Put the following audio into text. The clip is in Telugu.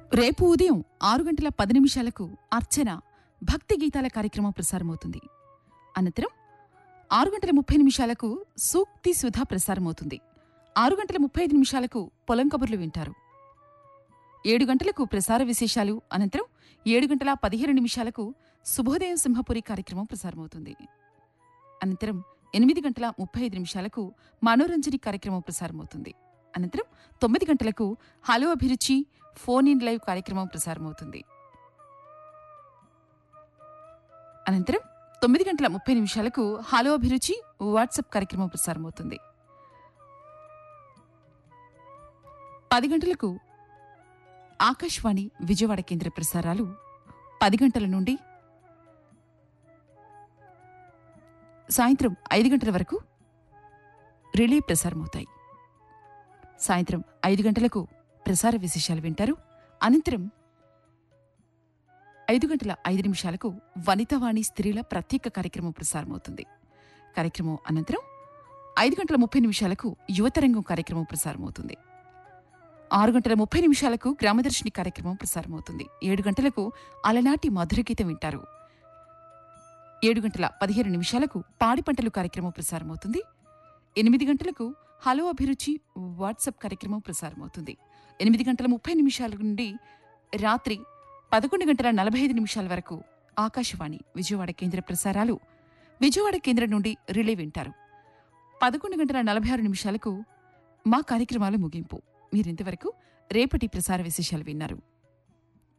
రేపు ఉదయం ఆరు గంటల పది నిమిషాలకు అర్చన భక్తి గీతాల కార్యక్రమం ప్రసారమవుతుంది అనంతరం ఆరు గంటల ముప్పై నిమిషాలకు సూక్తి సుధా ప్రసారమవుతుంది ఆరు గంటల ముప్పై ఐదు నిమిషాలకు పొలం కబుర్లు వింటారు ఏడు గంటలకు ప్రసార విశేషాలు అనంతరం ఏడు గంటల పదిహేను నిమిషాలకు శుభోదయం సింహపురి కార్యక్రమం ప్రసారమవుతుంది అనంతరం ఎనిమిది గంటల ముప్పై ఐదు నిమిషాలకు మనోరంజని కార్యక్రమం ప్రసారమవుతుంది అనంతరం తొమ్మిది గంటలకు హలో అభిరుచి ఫోన్ ఇన్ లైవ్ కార్యక్రమం ప్రసారమవుతుంది అనంతరం తొమ్మిది గంటల ముప్పై నిమిషాలకు హలో అభిరుచి వాట్సాప్ కార్యక్రమం ప్రసారమవుతుంది పది గంటలకు ఆకాశవాణి విజయవాడ కేంద్ర ప్రసారాలు పది గంటల నుండి సాయంత్రం ఐదు గంటల వరకు రిలే ప్రసారమవుతాయి సాయంత్రం ఐదు గంటలకు ప్రసార విశేషాలు వింటారు అనంతరం ఐదు గంటల ఐదు నిమిషాలకు వనితావాణి స్త్రీల ప్రత్యేక కార్యక్రమం ప్రసారమవుతుంది కార్యక్రమం అనంతరం ఐదు గంటల ముప్పై నిమిషాలకు యువతరంగం కార్యక్రమం ప్రసారమవుతుంది ఆరు గంటల ముప్పై నిమిషాలకు గ్రామదర్శిని కార్యక్రమం ప్రసారమవుతుంది ఏడు గంటలకు అలనాటి మధురగీతం వింటారు ఏడు గంటల పదిహేను నిమిషాలకు పాడి పంటలు కార్యక్రమం ప్రసారమవుతుంది ఎనిమిది గంటలకు హలో అభిరుచి వాట్సాప్ కార్యక్రమం ప్రసారమవుతుంది ఎనిమిది గంటల ముప్పై నిమిషాల నుండి రాత్రి పదకొండు గంటల నలభై ఐదు నిమిషాల వరకు ఆకాశవాణి విజయవాడ కేంద్ర ప్రసారాలు విజయవాడ కేంద్రం నుండి రిలే వింటారు పదకొండు గంటల నలభై ఆరు నిమిషాలకు మా కార్యక్రమాలు ముగింపు మీరింతవరకు రేపటి ప్రసార విశేషాలు విన్నారు